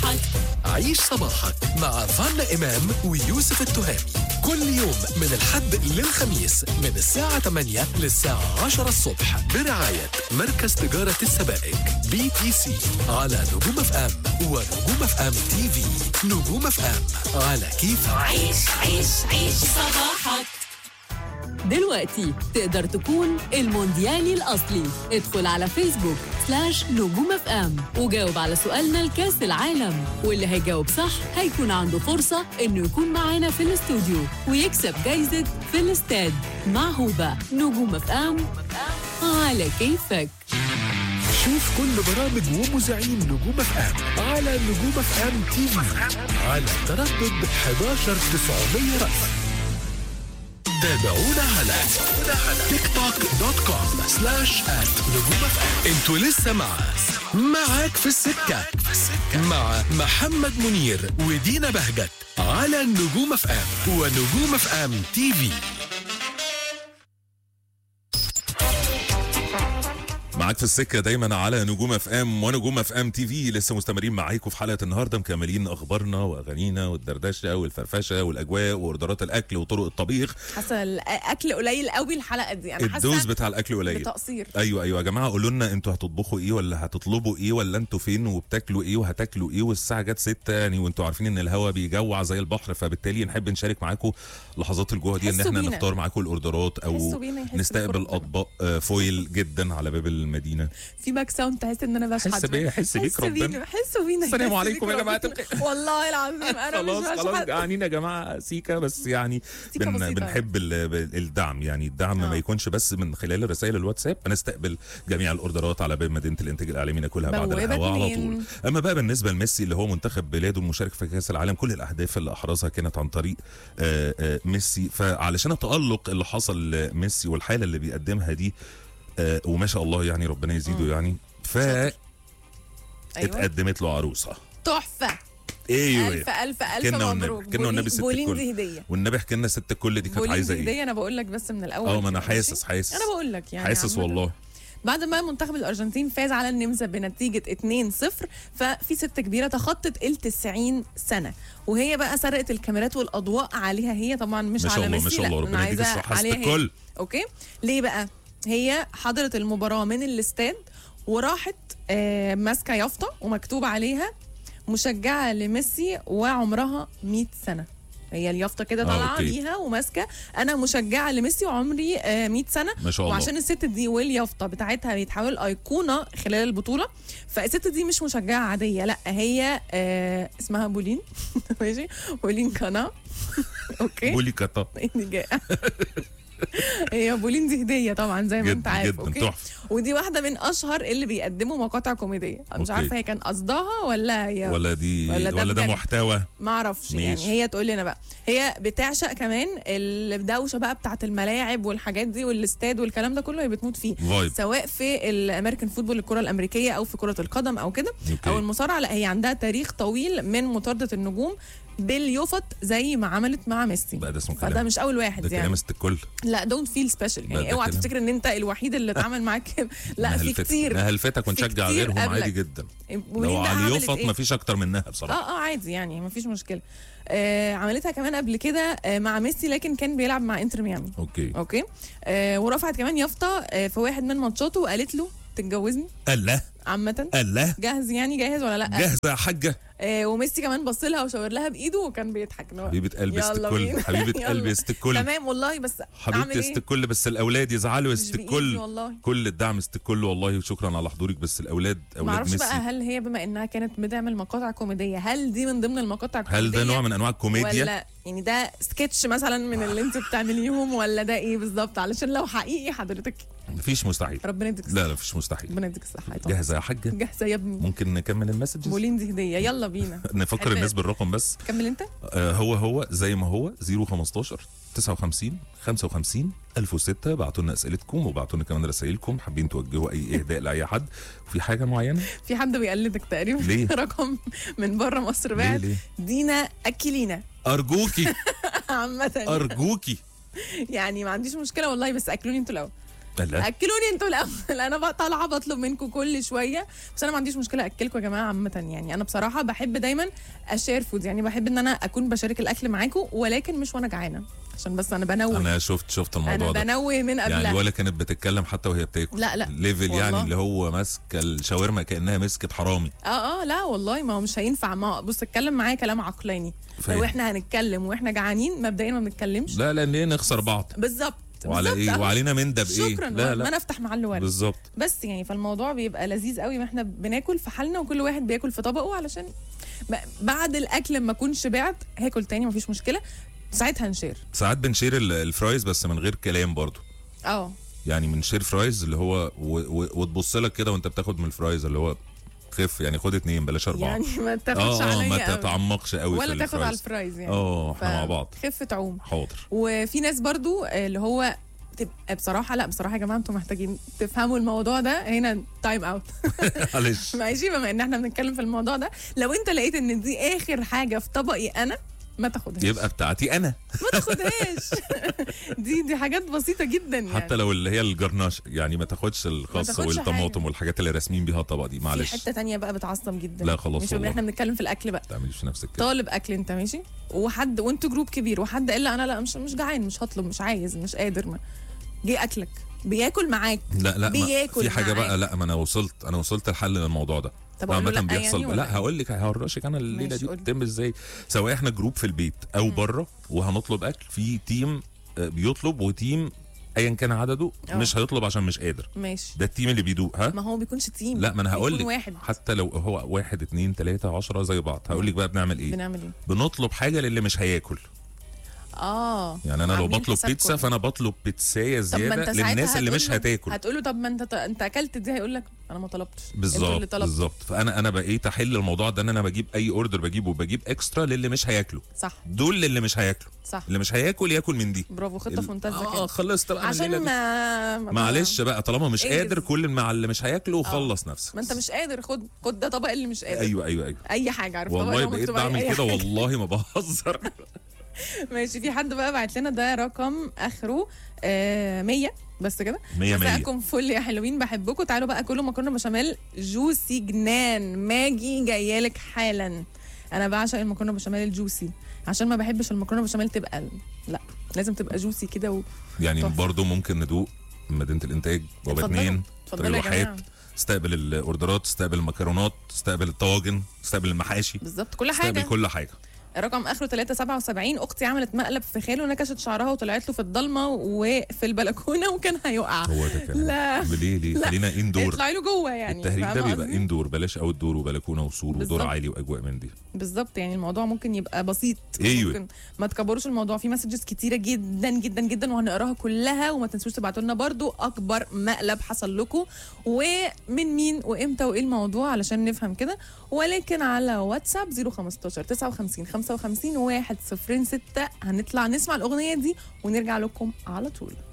صباحك عيش صباحك مع فانا إمام ويوسف التهامي كل يوم من الحد للخميس من الساعة 8 للساعة 10 الصبح برعاية مركز تجارة السبائك بي تي سي على نجوم اف ام ونجوم اف ام تي في نجوم اف ام على كيف عيش عيش عيش صباحك دلوقتي تقدر تكون المونديالي الأصلي ادخل على فيسبوك سلاش نجوم اف ام وجاوب على سؤالنا لكاس العالم واللي هيجاوب صح هيكون عنده فرصة انه يكون معانا في الاستوديو ويكسب جايزة في الاستاد مع هوبا نجوم اف ام على كيفك شوف كل برامج ومذيعين نجوم اف ام على نجوم اف ام تي في على تردد 11900 رأس تابعونا على تيك توك دوت كوم سلاش ات نجوم اف ام انتوا لسه مع معاك في السكة مع محمد منير ودينا بهجت على نجوم اف ام ونجوم اف ام تي في معاك في السكه دايما على نجوم اف ام ونجوم اف ام تي في لسه مستمرين معاكم في حلقه النهارده مكملين اخبارنا واغانينا والدردشه والفرفشه والاجواء واوردرات الاكل وطرق الطبيخ حاسه الاكل قليل قوي الحلقه دي انا الدوز حاسه بتاع الاكل قليل بتقصير ايوه ايوه يا جماعه قولوا لنا انتوا هتطبخوا ايه ولا هتطلبوا ايه ولا انتوا فين وبتاكلوا ايه وهتاكلوا ايه والساعه جت 6 يعني وانتوا عارفين ان الهوا بيجوع زي البحر فبالتالي نحب نشارك معاكم لحظات الجوع دي ان حسوا احنا بينا. نختار معاكم الاوردرات او حسوا بينا، يحسوا نستقبل بيكم. اطباق آه، فويل جدا على باب المدينه في باك ساوند تحس ان انا بشحت حس بيا حس بيك ربنا حسوا بينا السلام حس عليكم بيك يا جماعة ربنا. والله العظيم انا مش خلاص خلاص بشحت جعانين يا جماعه سيكا بس يعني سيكا بن بسيطة. بنحب ال- الدعم يعني الدعم آه. ما يكونش بس من خلال رسائل الواتساب هنستقبل جميع الاوردرات على باب مدينه الانتاج الاعلامي ناكلها بعد بوابة الهواء على اتنين. طول اما بقى بالنسبه لميسي اللي هو منتخب بلاده المشارك في كاس العالم كل الاهداف اللي احرزها كانت عن طريق آه، آه، ميسي فعلشان التالق اللي حصل لميسي والحاله اللي بيقدمها دي آه، وما شاء الله يعني ربنا يزيده يعني ف ايوه اتقدمت له عروسه تحفه ايوه الف الف الف كنا والنبي مبروك كنا والنبي ست بولين الكل دي هديه والنبي احكي لنا ست الكل دي كانت بولين عايزه دي ايه هديه انا بقول لك بس من الاول اه ما انا ماشي؟ حاسس حاسس انا بقول لك يعني حاسس عامة. والله بعد ما منتخب الارجنتين فاز على النمسا بنتيجه 2-0 ففي ست كبيره تخطت ال 90 سنه وهي بقى سرقت الكاميرات والاضواء عليها هي طبعا مش ما شاء على الله ما ميسي شاء الله لا، أنا ربنا يديك عايزة الصحه ست عليها هي. الكل اوكي ليه بقى هي حضرت المباراه من الاستاد وراحت آه، ماسكه يافطه ومكتوب عليها مشجعه لميسي وعمرها 100 سنه هي اليافطه كده آه، طالعه أوكي. بيها وماسكه انا مشجعه لميسي وعمري آه، 100 سنه ما شاء الله وعشان الست دي واليافطه بتاعتها بيتحول ايقونه خلال البطوله فالست دي مش مشجعه عاديه لا هي آه اسمها بولين ماشي بولين كانا اوكي بولي كتا إني جاي. هي بولين دي هديه طبعا زي ما انت جدا عارف جدا اوكي تحفه ودي واحده من اشهر اللي بيقدموا مقاطع كوميديه أنا مش أوكي. عارفه هي كان قصدها ولا هي ولا دي ولا ولا ده ده, بجد؟ محتوى ما اعرفش يعني ماشي. هي تقول لنا بقى هي بتعشق كمان الدوشه بقى بتاعت الملاعب والحاجات دي والاستاد والكلام ده كله هي بتموت فيه فايب سواء في الامريكان فوتبول الكره الامريكيه او في كره القدم او كده أوكي. او المصارعه لا هي عندها تاريخ طويل من مطارده النجوم باليوفط زي ما عملت مع ميسي بقى ده اسمه فده كلام مش اول واحد ده يعني كلام ست الكل لا دونت فيل سبيشال لا، يعني ده اوعى كلام. تفتكر ان انت الوحيد اللي اتعامل معاك كده. لا في نهلفتك- كتير نهلفتك في ونشجع كتير غيرهم قبلك. عادي جدا ولين لو بقى على عملت اليوفط إيه؟ مفيش اكتر منها بصراحه اه اه عادي يعني مفيش مشكله آه عملتها كمان قبل كده آه مع ميسي لكن كان بيلعب مع انتر ميامي اوكي اوكي آه ورفعت كمان يافطه آه في واحد من ماتشاته وقالت له تتجوزني الله عامه الله جاهز يعني جاهز ولا لا جاهزه يا حاجه آه وميسي كمان بص لها وشاور لها بايده وكان بيضحك إن هو حبيبه قلبي ست يلا الكل بينا. حبيبه يلا. قلبي ست الكل تمام والله بس اعمل حبيبتي ايه ست الكل بس الاولاد يزعلوا يا مش ست بإيدي الكل والله كل الدعم ست الكل والله وشكرا على حضورك بس الاولاد ما اولاد اعرفش بقى ميسي هل هي بما انها كانت بتعمل مقاطع كوميديه هل دي من ضمن المقاطع الكوميديه هل ده نوع من انواع الكوميديا ولا يعني ده سكتش مثلا من اللي انت بتعمليهم ولا ده ايه بالظبط علشان لو حقيقي حضرتك مفيش مستحيل ربنا يديك لا الصحه لا مفيش مستحيل ربنا يديك الصحه يا طبعا. جاهزه يا حاجه جاهزه يا ابني ممكن نكمل المسجز بولين دي هديه يلا بينا نفكر حلوة. الناس بالرقم بس كمل انت آه هو هو زي ما هو 015 59 55 1006 بعتوا لنا اسئلتكم وبعتوا لنا كمان رسائلكم حابين توجهوا اي اهداء لاي حد وفي حاجه معينه في حد بيقلدك تقريبا ليه؟ رقم من بره مصر ليه بعد ليه دينا اكلينا ارجوكي عامه ارجوكي يعني ما عنديش مشكله والله بس اكلوني انتوا الاول لا اكلوني انتوا الاول انا بقى طالعه بطلب منكم كل شويه بس انا ما عنديش مشكله اكلكم يا جماعه عامه يعني انا بصراحه بحب دايما اشير فود يعني بحب ان انا اكون بشارك الاكل معاكم ولكن مش وانا جعانه عشان بس انا بنوه انا شفت شفت الموضوع انا ده بنوه من قبلها يعني ولا كانت بتتكلم حتى وهي بتاكل لا، لا. ليفل يعني والله. اللي هو ماسكه الشاورما كانها مسكت حرامي اه اه لا والله ما هو مش هينفع ما بص اتكلم معايا كلام عقلاني فاهم. لو احنا هنتكلم واحنا جعانين مبدئيا ما بنتكلمش لا لا ليه نخسر بعض بالظبط وعلى بالظبط ايه أهو. وعلينا من ده بايه شكرا لا ما لا انا افتح محل ورد بالظبط بس يعني فالموضوع بيبقى لذيذ قوي ما احنا بناكل في حالنا وكل واحد بياكل في طبقه علشان ب- بعد الاكل لما اكون شبعت هاكل تاني مفيش مشكله ساعتها نشير ساعات بنشير ال- الفرايز بس من غير كلام برضو اه يعني بنشير فرايز اللي هو و- و- وتبص لك كده وانت بتاخد من الفرايز اللي هو خف يعني خد اتنين بلاش اربعه يعني ما تاخدش اه اه عليا ما قوي. تتعمقش قوي في ولا تاخد على الفرايز الفرايز يعني اه احنا مع بعض خف تعوم حاضر وفي ناس برضو آه، اللي هو تبقى بصراحه لا بصراحه يا جماعه انتوا محتاجين تفهموا الموضوع ده هنا تايم اوت معلش ماشي بما ان احنا بنتكلم في الموضوع ده لو انت لقيت ان دي اخر حاجه في طبقي انا ما تاخدهاش يبقى بتاعتي انا ما تاخدهاش دي دي حاجات بسيطه جدا يعني حتى لو اللي هي الجرناش يعني ما تاخدش ما الخس تاخدش والطماطم حاجة. والحاجات اللي راسمين بيها الطبق دي في معلش حته تانية بقى بتعصب جدا لا خلاص مش والله. احنا بنتكلم في الاكل بقى ما تعمليش في نفسك كده طالب اكل انت ماشي وحد وانتوا جروب كبير وحد قال لا انا لا مش مش جعان مش هطلب مش عايز مش قادر ما جه اكلك بياكل معاك لا لا ما بياكل في حاجه معاك. بقى لا ما انا وصلت انا وصلت الحل للموضوع ده طب أقول له عامة لأ بيحصل يعني ولا لا إيه؟ هقول لك هورشك انا الليله ماشي، دي قول لي. بتتم ازاي سواء احنا جروب في البيت او بره وهنطلب اكل في تيم آه، بيطلب وتيم ايا كان عدده آه. مش هيطلب عشان مش قادر ماشي ده التيم اللي بيدوق ها ما هو ما بيكونش تيم لا ما انا هقول بيكون لك واحد حتى لو هو واحد اتنين تلاته عشرة زي بعض هقول لك بقى بنعمل ايه بنعمل ايه بنطلب حاجه للي مش هياكل اه يعني انا لو عاملين بطلب حسابكم. بيتزا فانا بطلب بيتزايه طب ما زياده انت ساعتها للناس اللي هتقول مش له- هتاكل هتقول له طب ما انت انت اكلت دي هيقول لك انا ما طلبتش انتوا اللي بالظبط طلبتوا. بالظبط فانا انا بقيت احل الموضوع ده ان انا بجيب اي اوردر بجيبه بجيب اكسترا للي مش هياكله صح دول اللي مش هياكلوا صح اللي مش هياكل ياكل من دي برافو خطه في منتهى اه الذكاء خلصت بقى من الليلة عشان دي. ما ما- معلش بقى طالما مش انجز. قادر كل مع اللي مش هياكله وخلص نفسك ما انت مش قادر خد خد ده طبق اللي مش قادر ايوه ايوه ايوه اي حاجه عارف طبق والله اللي هو بقيت مكتوب عليه بعمل أي كده حاجة. والله ما بهزر ماشي في حد بقى بعت لنا ده رقم اخره آه 100 بس كده مية مية. مساءكم فل يا حلوين بحبكم تعالوا بقى كلوا مكرونه بشاميل جوسي جنان ماجي جايالك حالا انا بعشق المكرونه بشاميل الجوسي عشان ما بحبش المكرونه بشاميل تبقى لا لازم تبقى جوسي كده و... يعني تحفة. برضو ممكن ندوق مدينه الانتاج بابا اتفضلوا. اتنين اتفضلوا طريق يا جماعة. الواحات استقبل الاوردرات استقبل المكرونات استقبل الطواجن استقبل المحاشي بالظبط كل استقبل حاجه كل حاجه رقم اخره 377 اختي عملت مقلب في خاله ونكشت شعرها وطلعت له في الضلمه وفي البلكونه وكان هيقع هو ده كلام لا. ليه ليه لا. خلينا اندور اطلعي له جوه يعني التهريج ده فاهمة بيبقى قصدي؟ اندور بلاش اوت دور وبلكونه وسور ودور بالظبط. عالي واجواء من دي بالظبط يعني الموضوع ممكن يبقى بسيط أيوة. ممكن ما تكبروش الموضوع في مسجز كتيره جدا جدا جدا وهنقراها كلها وما تنسوش تبعتوا لنا برضو اكبر مقلب حصل لكم ومن مين وامتى وايه الموضوع علشان نفهم كده ولكن على واتساب 015 59 55 106 هنطلع نسمع الاغنيه دي ونرجع لكم على طول